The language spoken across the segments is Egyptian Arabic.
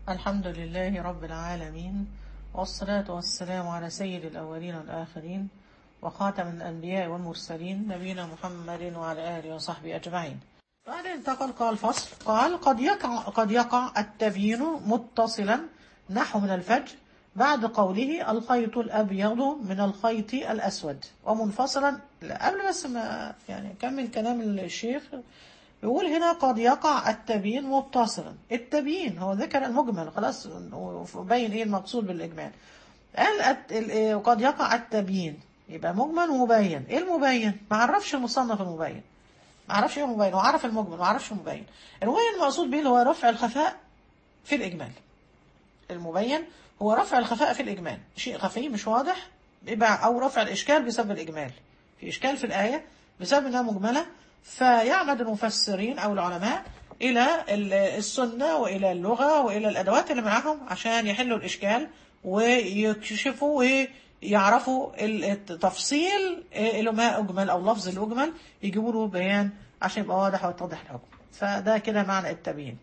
الحمد لله رب العالمين والصلاة والسلام على سيد الأولين والآخرين وخاتم الأنبياء والمرسلين نبينا محمد وعلى آله وصحبه أجمعين بعد انتقل قال فصل قال قد يقع, قد يقع التبيين متصلا نحو من الفجر بعد قوله الخيط الأبيض من الخيط الأسود ومنفصلا لا، قبل بس ما يعني كمل كلام الشيخ يقول هنا قد يقع التبيين متصلا التبيين هو ذكر المجمل خلاص وبين ايه المقصود بالاجمال قال الت- ال- إيه، وقد يقع التبيين يبقى مجمل ومبين ايه المبين ما عرفش المصنف المبين ما عرفش ايه المبين وعرف المجمل ما عرفش المبين المبين المقصود به اللي هو رفع الخفاء في الاجمال المبين هو رفع الخفاء في الإجمال شيء خفي مش واضح يبقى أو رفع الإشكال بسبب الإجمال في إشكال في الآية بسبب أنها مجملة فيعمد المفسرين أو العلماء إلى ال- السنة وإلى اللغة وإلى الأدوات اللي معاهم عشان يحلوا الإشكال ويكشفوا ويعرفوا ال- التفصيل اللي ما أجمل أو لفظ الأجمل يجيبوا له بيان عشان يبقى واضح ويتضح الحكم فده كده معنى التبيين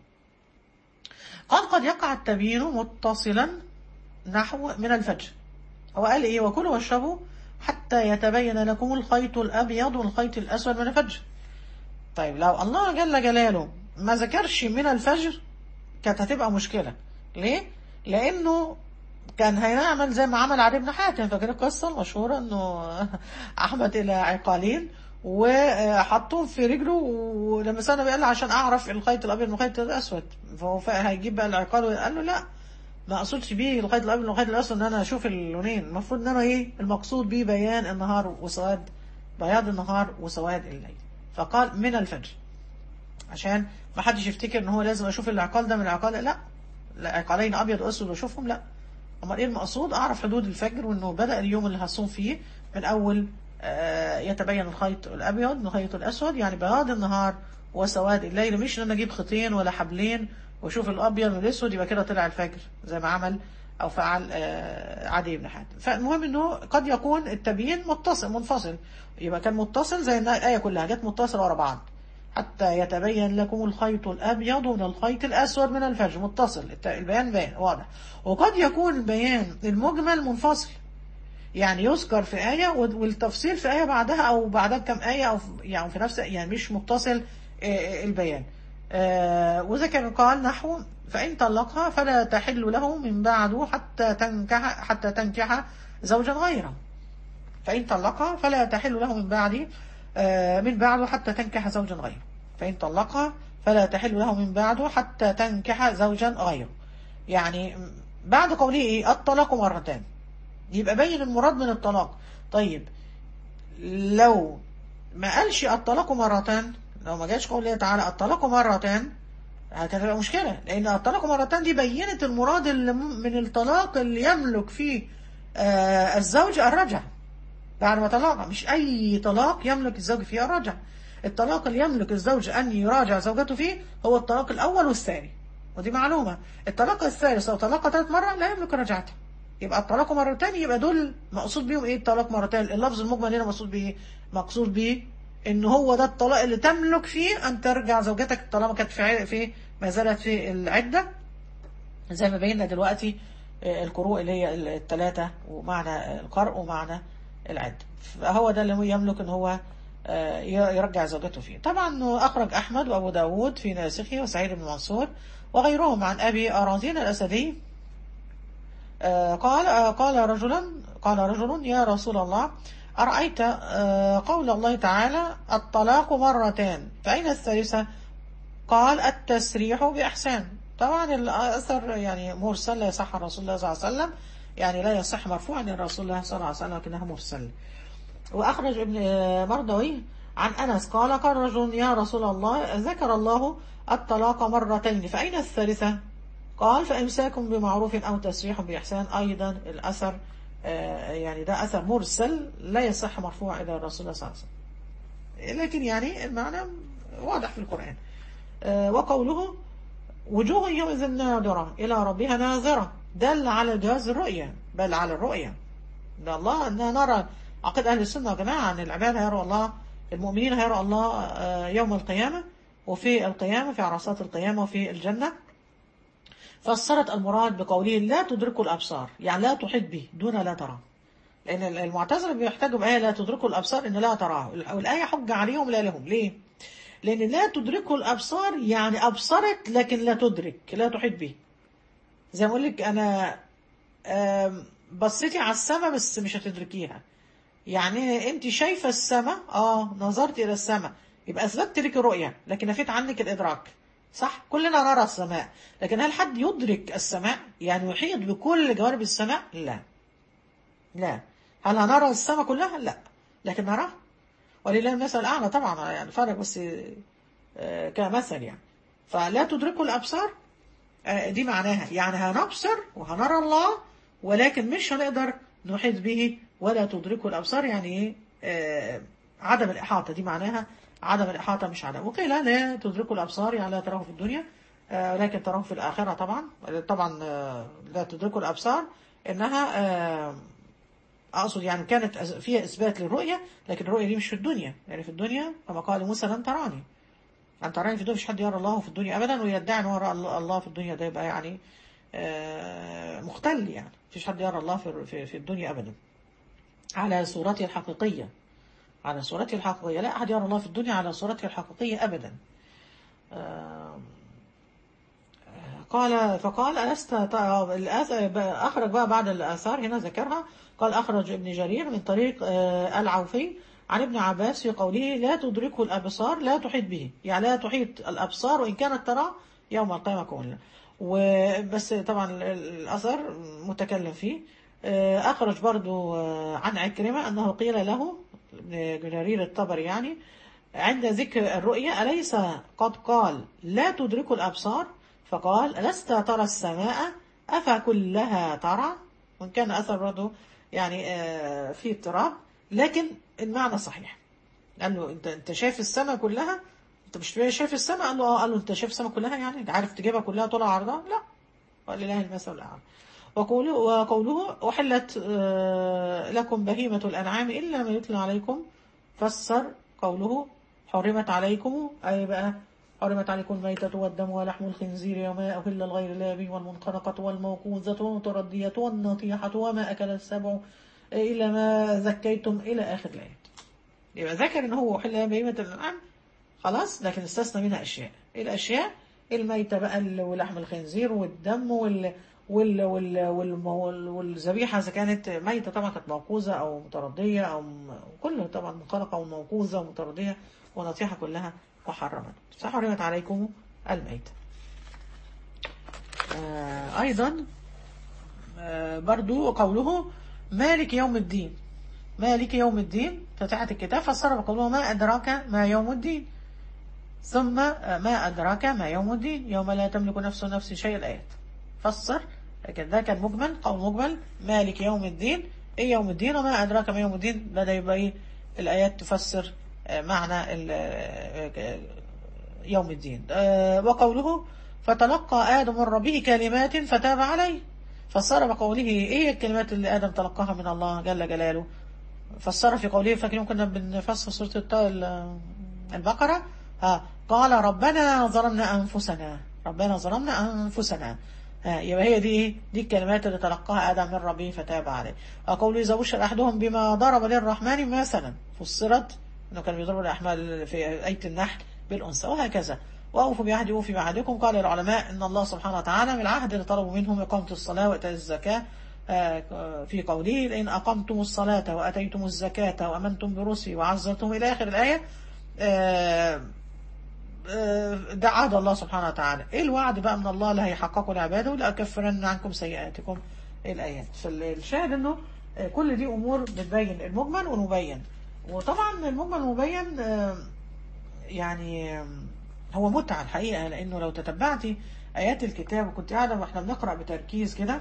قد قد يقع التبيين متصلا نحو من الفجر هو قال ايه وكلوا واشربوا حتى يتبين لكم الخيط الابيض والخيط الاسود من الفجر طيب لو الله جل جلاله ما ذكرش من الفجر كانت هتبقى مشكلة ليه؟ لأنه كان هيعمل زي ما عمل علي بن حاتم فاكر القصة المشهورة انه احمد الى عقالين وحطوه في رجله ولما سأله قال له عشان اعرف الخيط الابيض من الخيط الاسود فهو فا- هيجيب بقى العقال وقال له لا ما اقصدش بيه الخيط الابيض من الخيط الاسود ان انا اشوف اللونين المفروض ان انا ايه المقصود بيه بيان النهار وسواد بياض النهار وسواد الليل فقال من الفجر عشان ما حدش يفتكر ان هو لازم اشوف العقال ده من العقال لا لا عقالين ابيض واسود واشوفهم لا امال ايه المقصود اعرف حدود الفجر وانه بدا اليوم اللي هصوم فيه من اول آه، يتبين الخيط الابيض من الخيط الاسود يعني بياض النهار وسواد الليل مش ان انا اجيب خيطين ولا حبلين واشوف الابيض والاسود يبقى كده طلع الفجر زي ما عمل او فعل آه، عدي بن حاتم فالمهم انه قد يكون التبيين متصل منفصل يبقى كان متصل زي الايه كلها جت متصله ورا بعض حتى يتبين لكم الخيط الأبيض من الخيط الأسود من الفجر متصل الت- البيان باين واضح وقد يكون البيان المجمل منفصل يعني يذكر في آية وال- والتفصيل في آية بعدها أو بعدها كم آية أو في- يعني في نفس يعني مش متصل آه، آه، البيان آه، وذكر قال نحو فإن طلقها فلا تحل له من بعده حتى تنكح حتى تنكح زوجا غيره فإن طلقها فلا تحل له من بعد آه، من بعده حتى تنكح زوجا غيره فإن طلقها فلا تحل له من بعده حتى تنكح زوجا غيره يعني بعد قوله إيه الطلاق مرتان يبقى بين المراد من الطلاق طيب لو ما قالش الطلاق مرتان لو ما جاش قوله تعالى الطلاق مرتان هتبقى مشكلة لأن الطلاق مرتان دي بينت المراد اللي م- من الطلاق اللي يملك فيه آه، الزوج الرجع بعد ما طلقها مش أي طلاق يملك الزوج فيه الرجع الطلاق اللي يملك الزوج أن يراجع زوجته فيه هو الطلاق الأول والثاني ودي معلومة الطلاق الثالث أو طلاق ثالث مرة لا يملك رجعته يبقى الطلاق مرتين يبقى دول مقصود بيهم ايه الطلاق مرتين اللفظ المجمل هنا مقصود بيه مقصود بيه ان هو ده الطلاق اللي تملك فيه ان ترجع زوجتك طالما كانت في عي- في ما زالت في العده زي ما بينا دلوقتي آه، القروء اللي هي الثلاثه ومعنى القرء ومعنى العده فهو ده اللي هو يملك ان هو آه، ي- يرجع زوجته فيه طبعا اخرج احمد وابو داود في ناسخه وسعيد بن منصور وغيرهم عن ابي اراضين الاسدي آه، قال آه، قال رجلا قال رجل يا رسول الله أرأيت آه، قول الله تعالى الطلاق مرتان فأين الثالثة قال التسريح بإحسان طبعا الأثر يعني مرسل لا يصح عن رسول الله صلى الله عليه وسلم يعني لا يصح مرفوعا عن رسول الله صلى الله عليه وسلم لكنها مرسل وأخرج ابن مردوي عن أنس قال قال رجل يا رسول الله ذكر الله الطلاق مرتين فأين الثالثة قال فإمساك بمعروف أو تسريح بإحسان أيضا الأثر آه، يعني ده أثر مرسل لا يصح مرفوع إلى الرسول صلى الله عليه وسلم لكن يعني المعنى واضح في القرآن آه، وقوله وجوه يومئذ ناظرة إلى ربها ناظرة دل على جواز الرؤية بل على الرؤية ده الله أننا نرى عقيد أهل السنة يا جماعة أن العباد هيروا الله المؤمنين هيروا الله آه، يوم القيامة وفي القيامة في عرصات القيامة وفي الجنة فسرت المراد بقوله لا تدركه الأبصار يعني لا تحيط به دون لا تراه لأن المعتزلة بيحتاجوا بآية لا تدركه الأبصار إن لا تراه والآية حجة عليهم لا لهم ليه؟ لأن لا تدركه الأبصار يعني أبصرت لكن لا تدرك لا تحيط به زي ما أقول لك أنا آم، بصيتي على السماء بس مش هتدركيها يعني انت شايفه السماء اه نظرت الى السماء يبقى اثبتت لك الرؤيه لكن نفيت عنك الادراك صح كلنا نرى السماء لكن هل حد يدرك السماء يعني يحيط بكل جوانب السماء لا لا هل هنرى السماء كلها لا لكن نراها ولله المثل الاعلى طبعا يعني فرق بس آه، كمثل يعني فلا تدركه الابصار آه، دي معناها يعني هنبصر وهنرى الله ولكن مش هنقدر نحيط به ولا تدركه الأبصار يعني إيه آه، عدم الإحاطة دي معناها عدم الإحاطة مش عدم وقيل لا تدركه الأبصار يعني لا تراه في الدنيا آه، ولكن تراه في الآخرة طبعا طبعا آه، لا تدركه الأبصار إنها آه، أقصد يعني كانت أز- فيها إثبات للرؤية لكن الرؤية دي مش في الدنيا يعني في الدنيا كما قال موسى لن تراني أن تراني في الدنيا مش حد يرى الله في الدنيا أبدا ويدعي أن هو رأى الله الله في الدنيا ده يبقى يعني آه، مختل يعني مفيش حد يرى الله في في في الدنيا أبدا على صورته الحقيقية على صورته الحقيقية لا أحد يرى الله في الدنيا على صورته الحقيقية أبدا آم، قال فقال ألست ت- الآث- أخرج بقى بعد الآثار هنا ذكرها قال أخرج ابن جرير من طريق آه، العوفي عن ابن عباس في قوله لا تدركه الأبصار لا تحيط به يعني لا تحيط الأبصار وإن كانت ترى يوم القيامة كلها وبس طبعا ال- ال- الأثر متكلم فيه آه، أخرج برضو آه، عن عكرمة أنه قيل له ابن جرير الطبري يعني عند ذكر الرؤيا أليس قد قال لا تدرك الأبصار فقال ألست ترى السماء أفكلها ترى وإن كان أثر برضه يعني آه، في اضطراب لكن المعنى صحيح قال له أنت أنت شايف السماء كلها أنت مش شايف السماء قال له آه قال له أنت شايف السماء كلها يعني أنت عارف تجيبها كلها طول عرضها لا قال لله المثل الأعلى وقوله, وقوله أحلت آه، لكم بهيمة الأنعام إلا ما يتلى عليكم فسر قوله حرمت عليكم أي بقى حرمت عليكم الميتة والدم ولحم الخنزير وما أهل لغير الله به والمنخنقة والموقوذة والمتردية والنطيحة وما أكل السبع إلا ما زكيتم إلى آخر الآيات يبقى ذكر إن هو أحل بهيمة الأنعام خلاص لكن استثنى منها أشياء إيه الأشياء الميتة بقى ال- ولحم الخنزير والدم وال وال وال وال وال والذبيحة إذا كانت ميتة طبعا كانت موقوذة أو متردية أو م- كله طبعا منخرقة وموقوذة ومتردية ونطيحة كلها محرمة فحرمت عليكم الميتة آه أيضا آه برضو قوله مالك يوم الدين مالك يوم الدين فتحت الكتاب فسر بقوله ما أدراك ما يوم الدين ثم آه، ما أدراك ما يوم الدين يوم لا تملك نفس نفس شيء الآيات فسر لكن ده كان مجمل قول مجمل مالك يوم الدين ايه يوم الدين وما أدراك ما يوم الدين بدأ يبقى ايه الآيات تفسر آه، معنى ال- آه، آه، يوم الدين آه، وقوله فتلقى آدم من ربه كلمات فتاب عليه فسر بقوله ايه الكلمات اللي آدم تلقاها من الله جل جلاله فسر في قوله فاكرين كنا بنفسر سورة الط- ال- البقرة ها قال ربنا ظلمنا أنفسنا ربنا ظلمنا أنفسنا ها يبقى هي دي ايه دي الكلمات اللي تلقاها آدم من ربه فتاب عليه وقوله إذا بشر أحدهم بما ضرب للرحمن مثلا فسرت إنه كان بيضرب الأحمال في آية النحل بالأنثى وهكذا وأوفوا بعهدي أوفي بعهدكم قال العلماء إن الله سبحانه وتعالى من العهد اللي طلبوا منهم إقامة الصلاة وإيتاء الزكاة آه، في قوله لئن أقمتم الصلاة وأتيتم الزكاة وأمنتم برسلي وعزرتم إلى آخر الآية آه، آه، ده عهد الله سبحانه وتعالى ايه الوعد بقى من الله اللي هيحققه لعباده لأكفرن عنكم سيئاتكم الآيات فالشاهد انه آه، كل دي امور بتبين المجمل والمبين وطبعا المجمل والمبين آه، يعني آه، هو متعة الحقيقة لانه لو تتبعتي ايات الكتاب وكنت قاعدة واحنا بنقرأ بتركيز كده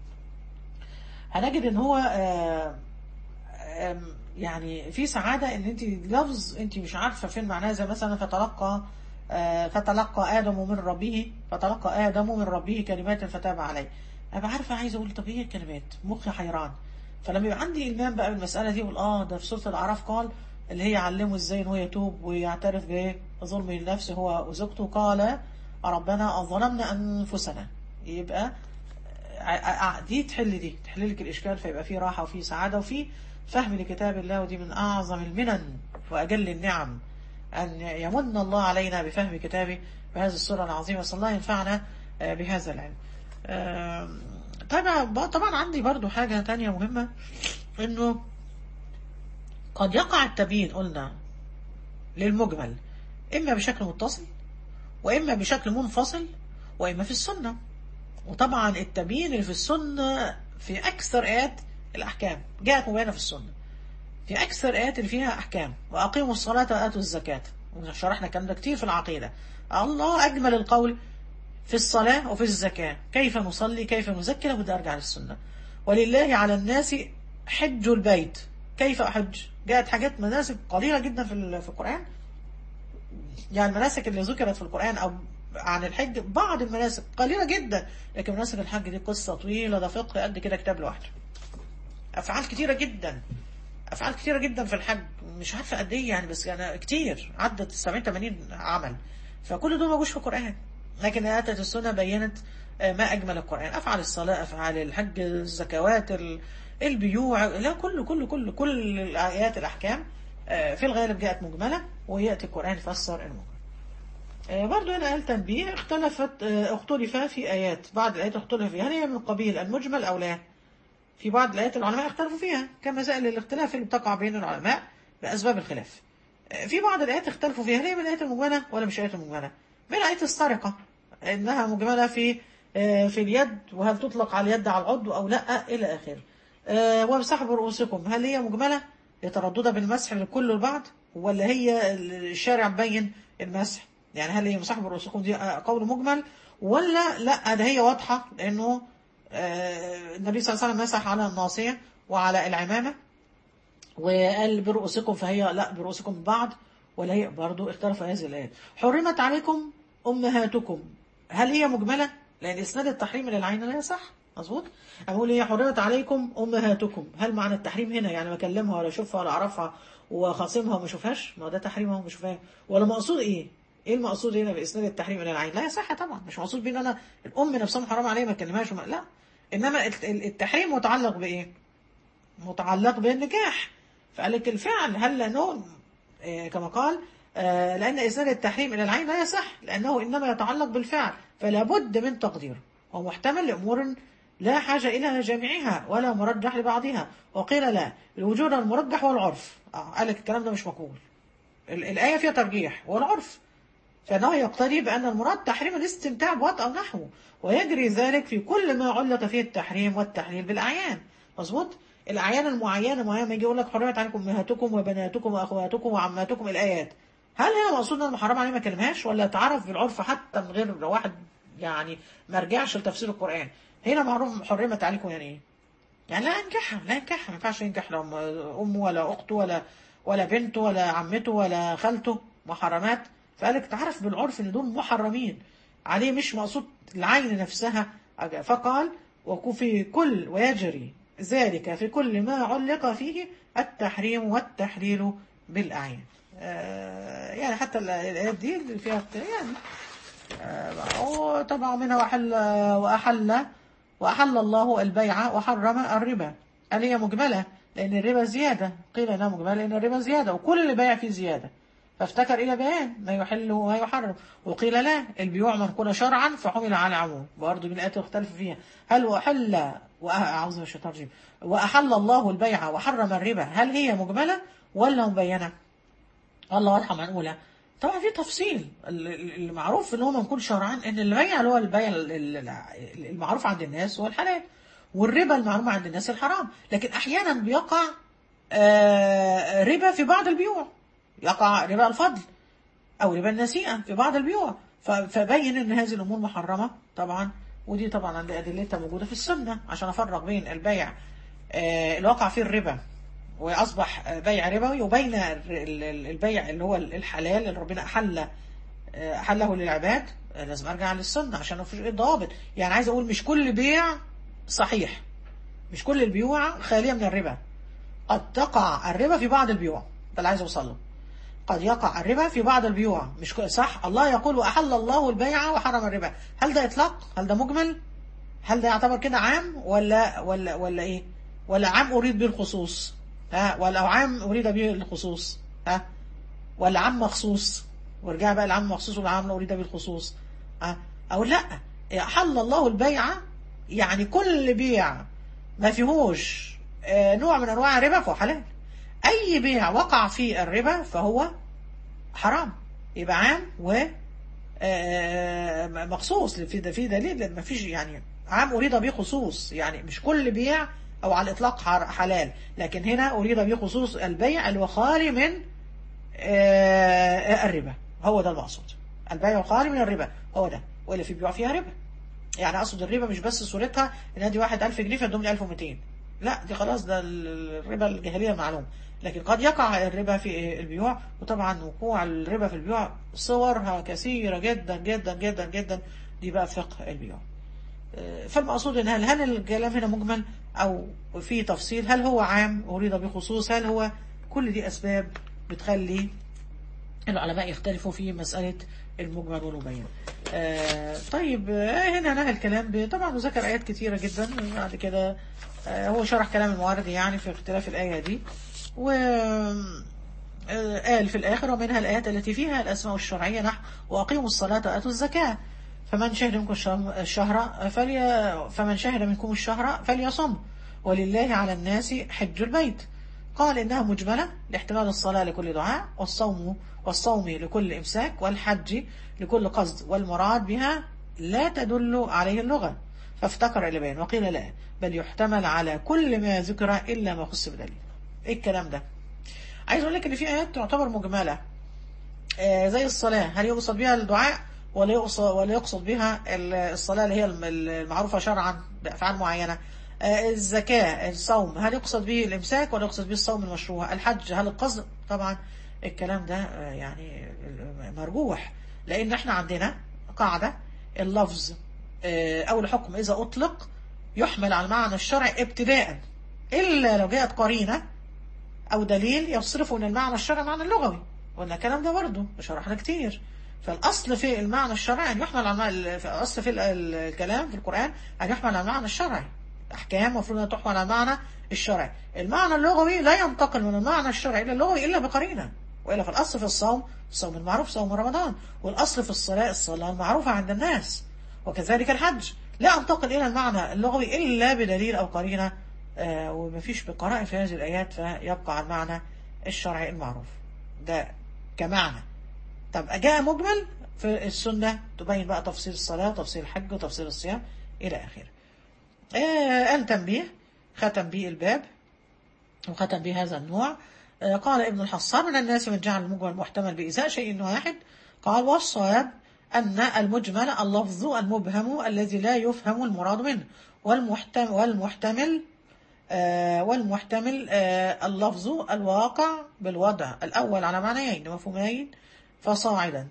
هنجد ان هو آه، آم، يعني في سعادة ان انت لفظ انت مش عارفة فين معناه زي مثلا فتلقى آه، فتلقى آدم من ربه فتلقى آدم من ربه كلمات فتاب عليه أبقى عارفة عايزة أقول طب إيه الكلمات مخي حيران فلما يبقى عندي إلمام بقى بالمسألة دي أقول آه ده في سورة الأعراف قال اللي هي علمه إزاي إن هو يتوب ويعترف بظلمه لنفسه هو وزوجته قال ربنا ظلمنا أنفسنا يبقى ع- ع- دي تحل دي تحل لك الإشكال فيبقى فيه راحة وفيه سعادة وفيه فهم لكتاب الله ودي من أعظم المنن وأجل النعم أن يمن الله علينا بفهم كتابه بهذه السورة العظيمة صلى الله ينفعنا آه، بهذا العلم آم، طبعا طبعا عندي برضو حاجة تانية مهمة انه قد يقع التبيين قلنا للمجمل اما بشكل متصل واما بشكل منفصل واما في السنة وطبعا التبيين اللي في السنة في اكثر ايات الاحكام جاءت مبينة في السنة في اكثر ايات اللي فيها احكام واقيموا الصلاة واتوا الزكاة شرحنا الكلام ده كتير في العقيدة الله اجمل القول في الصلاة وفي الزكاة كيف نصلي كيف نزكي لابد أرجع للسنة ولله على الناس حج البيت كيف أحج جاءت حاجات مناسك قليلة جدا في ال- في القرآن يعني المناسك اللي ذكرت في القرآن أو عن الحج بعض المناسك قليلة جدا لكن مناسك الحج دي قصة طويلة ده فقه قد كده كتاب لوحده أفعال كتيرة جدا أفعال كتيرة جدا في الحج مش عارفة قد إيه يعني بس يعني كتير عدت 70 80 عمل فكل دول موجودش في القرآن لكن آتت السنة بينت آه، ما أجمل القرآن أفعال الصلاة أفعال الحج الزكوات ال- البيوع لا كله كله كله كل الآيات الأحكام آه، في الغالب جاءت مجملة ويأتي القرآن يفسر المجمل آه، برضو هنا قال تنبيه اختلفت آه، اختلف في آيات بعض الآيات اختلف فيها هل هي من قبيل المجمل أو لا في بعض الآيات العلماء اختلفوا فيها كمسائل الاختلاف اللي بتقع بين العلماء بأسباب الخلاف آه، في بعض الآيات اختلفوا فيها هل هي من الآيات المجملة ولا مش آيات المجملة من آية السرقة إنها مجملة في آه، في اليد وهل تطلق على اليد على العضو أو لا إلى آخره آه، وامسحوا برؤوسكم هل هي مجملة لترددها بالمسح لكل البعض ولا هي الشارع مبين المسح يعني هل هي مسحوا برؤوسكم دي آه، قول مجمل ولا لا ده هي واضحة لأنه آه، النبي صلى الله عليه وسلم مسح على الناصية وعلى العمامة وقال برؤوسكم فهي لا برؤوسكم بعض ولا هي برضو اختلف هذه الآيات حرمت عليكم أمهاتكم هل هي مجملة لأن إسناد التحريم للعين لا يصح مظبوط أقول هي حرمت عليكم أمهاتكم هل معنى التحريم هنا يعني ما أكلمها ولا أشوفها ولا أعرفها وخاصمها وما أشوفهاش ما ده تحريمها وما أشوفها ولا مقصود إيه ايه المقصود هنا باسناد التحريم الى العين لا يصح طبعا مش مقصود بيه ان انا الام نفسها حرام عليها ما اكلمهاش وما لا انما الت- التحريم متعلق بايه متعلق بالنكاح فقال لك الفعل هل لانه آه، كما قال آه، لان اسناد التحريم الى العين لا يصح لانه انما يتعلق بالفعل فلا بد من تقديره هو محتمل لامور لا حاجة إلى جميعها ولا مرجح لبعضها وقيل لا الوجود المرجح والعرف آه، قال لك الكلام ده مش مقبول ال- الآية فيها ترجيح والعرف فإنه يقتضي بأن المراد تحريم الاستمتاع بوطء أو نحوه ويجري ذلك في كل ما علق فيه التحريم والتحليل بالأعيان مظبوط الأعيان المعينة معينة ما يجي يقول لك حرمت عليكم أمهاتكم وبناتكم وأخواتكم وعماتكم الآيات هل هنا مقصود أن محرم عليه ما كلمهاش ولا تعرف بالعرف حتى من غير واحد يعني ما رجعش لتفسير القرآن هنا معروف حرمت عليكم يعني إيه يعني لا ينكحها لا ينكحها ما ينفعش ينكح لا أم- أمه ولا أخته ولا ولا بنته ولا عمته ولا خالته محرمات فقالك تعرف بالعرف ان دول محرمين عليه مش مقصود العين نفسها فقال وفي كل ويجري ذلك في كل ما علق فيه التحريم والتحليل بالأعيان آه، يعني حتى الآيات دي اللي فيها يعني آه، وطبعا منها وأحل وأحل وأحل الله البيع وحرم الربا قال هي مجملة لأن الربا زيادة قيل إنها مجملة لأن الربا زيادة وكل بيع فيه زيادة فافتكر إلى بيان ما يحل وما يحرم وقيل لا البيوع منقولة شرعا فحمل على العموم برضه من الآيات اختلف فيها هل وأحل وأ- أعوذ من الشيطان الرجيم وأحل الله البيع وحرم الربا هل هي مجملة ولا مبينة؟ الله واضحة منقولة طبعا في تفصيل ال- ال- المعروف ان هو منقول شرعا ان البيع اللي هو البيع ال- ال- المعروف عند الناس هو الحلال والربا المعروف عند الناس الحرام لكن احيانا بيقع آه، ربا في بعض البيوع يقع ربا الفضل او ربا النسيئة في بعض البيوع ف- فبين ان هذه الامور محرمة طبعا ودي طبعا عند ادلتها موجودة في السنة عشان افرق بين البيع آه، اللي وقع فيه الربا وأصبح بيع ربوي وبين ال- ال- البيع اللي هو الحلال اللي ربنا أحل أحله للعباد لازم أرجع للسنة عشان مفيش إيه ضوابط يعني عايز أقول مش كل بيع صحيح مش كل البيوع خالية من الربا قد تقع الربا في بعض البيوع ده اللي عايز أوصل له قد يقع الربا في بعض البيوع مش كل- صح الله يقول وأحل الله البيع وحرم الربا هل ده إطلاق هل ده مجمل هل ده يعتبر كده عام ولا ولا ولا ايه ولا عام اريد به الخصوص ها ولا عام اريد به الخصوص ها ولا عام مخصوص وارجع بقى العام مخصوص ولا عام اريد به الخصوص ها او لا حل الله البيع يعني كل بيع ما فيهوش آه، نوع من انواع الربا فهو حلال اي بيع وقع فيه الربا فهو حرام يبقى عام و آه، مخصوص في ده في دليل لان ما فيش يعني عام اريد به خصوص يعني مش كل بيع او على الاطلاق حر- حلال لكن هنا اريد به خصوص البيع اللي هو خالي من آه، الربا هو ده المقصود البيع خالي من الربا هو ده ولا في بيوع فيها ربا يعني اقصد الربا مش بس صورتها ان ادي واحد 1000 جنيه فادهم لي 1200 لا دي خلاص ده الربا الجاهليه معلوم لكن قد يقع الربا في البيوع وطبعا وقوع الربا في البيوع صورها كثيره جدا جدا جدا جدا دي بقى فقه البيوع آه، فالمقصود ان هل هل الكلام هنا مجمل او في تفصيل هل هو عام اريد بخصوص هل هو كل دي اسباب بتخلي العلماء يختلفوا في مسألة المجمل والمبين آه طيب آه هنا نهى الكلام ب- طبعا ذكر آيات كتيرة جدا بعد كده آه هو شرح كلام المعارض يعني في اختلاف الآية دي و آه، قال في الآخر ومنها الآيات التي فيها الأسماء الشرعية نحو وأقيموا الصلاة وآتوا الزكاة فمن شهد منكم الشهر- الشهر فلي فمن شهد منكم الشهر فليصم ولله على الناس حج البيت قال إنها مجملة لاحتمال الصلاة لكل دعاء والصوم والصوم لكل إمساك والحج لكل قصد والمراد بها لا تدل عليه اللغة فافتكر إلى بيان وقيل لا بل يحتمل على كل ما ذكر إلا ما خص بدليل إيه الكلام ده عايز أقول لك إن في آيات تعتبر مجملة آه، زي الصلاة هل يقصد بها الدعاء ولا يقصد ولا يقصد بها ال- الصلاة اللي هي الم- المعروفة شرعا بأفعال معينة آه، الزكاة الصوم هل يقصد به الإمساك ولا يقصد به الصوم المشروع الحج هل القصد طبعا الكلام ده آه، يعني مرجوح لأن احنا عندنا قاعدة اللفظ آه، أو الحكم إذا أطلق يحمل على المعنى الشرعي ابتداء إلا لو جاءت قرينة أو دليل يصرفه من المعنى الشرعي معنى اللغوي قلنا الكلام ده برضه شرحنا كتير فالأصل في المعنى الشرعي أن يحمل على المعنى في الأصل في ال- ال- الكلام في القرآن أن يحمل على المعنى الشرعي أحكام المفروض أن تحمل على المعنى الشرعي المعنى اللغوي لا ينتقل من المعنى الشرعي إلى اللغوي إلا بقرينة وإلا في الأصل في الصوم الصوم المعروف صوم رمضان والأصل في الصلاة الصلاة المعروفة عند الناس وكذلك الحج لا أنتقل إلى المعنى اللغوي إلا بدليل أو قرينة آه ومفيش بقراءة في هذه الآيات فيبقى على المعنى الشرعي المعروف ده كمعنى طب جاء مجمل في السنة تبين بقى تفصيل الصلاة وتفصيل الحج وتفصيل الصيام إلى آخره آه قال تنبيه ختم به الباب وختم به هذا النوع آه قال ابن الحصار من الناس من جعل المجمل محتمل بإزاء شيء واحد قال والصواب أن المجمل اللفظ المبهم الذي لا يفهم المراد منه والمحتمل, والمحتمل آه والمحتمل آه اللفظ الواقع بالوضع الأول على معنيين مفهومين فصاعدا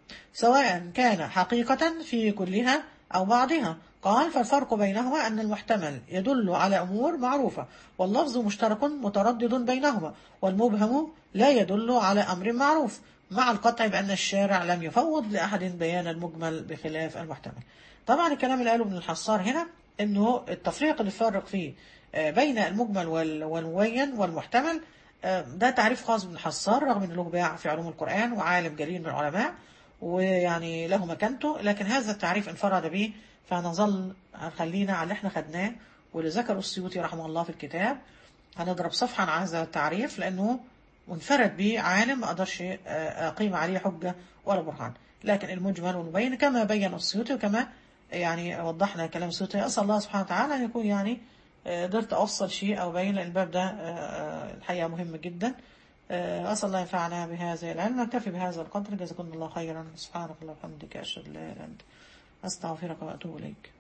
سواء كان حقيقة في كلها أو بعضها قال فالفرق بينهما أن المحتمل يدل على أمور معروفة واللفظ مشترك متردد بينهما والمبهم لا يدل على أمر معروف مع القطع بأن الشارع لم يفوض لأحد بيان المجمل بخلاف المحتمل طبعا الكلام اللي قاله ابن الحصار هنا أنه التفريق اللي فرق فيه بين المجمل والمبين والمحتمل ده تعريف خاص بن الحصار رغم أنه له باع في علوم القرآن وعالم جليل من العلماء ويعني له مكانته لكن هذا التعريف انفرد به فنظل خلينا على اللي احنا خدناه واللي ذكره السيوطي رحمه الله في الكتاب هنضرب صفحة عن هذا التعريف لأنه منفرد به عالم ما أقدرش أقيم عليه حجة ولا برهان لكن المجمل والمبين كما بين السيوطي وكما يعني وضحنا كلام السيوطي أسأل الله سبحانه وتعالى أن يكون يعني قدرت أوصل شيء أو بين الباب ده الحقيقة مهم جدا أسأل الله ينفعنا بهذا العلم نكتفي بهذا القدر جزاكم الله خيرا سبحانك اللهم وبحمدك أشهد لا إله إلا أنت أستغفرك وأتوب إليك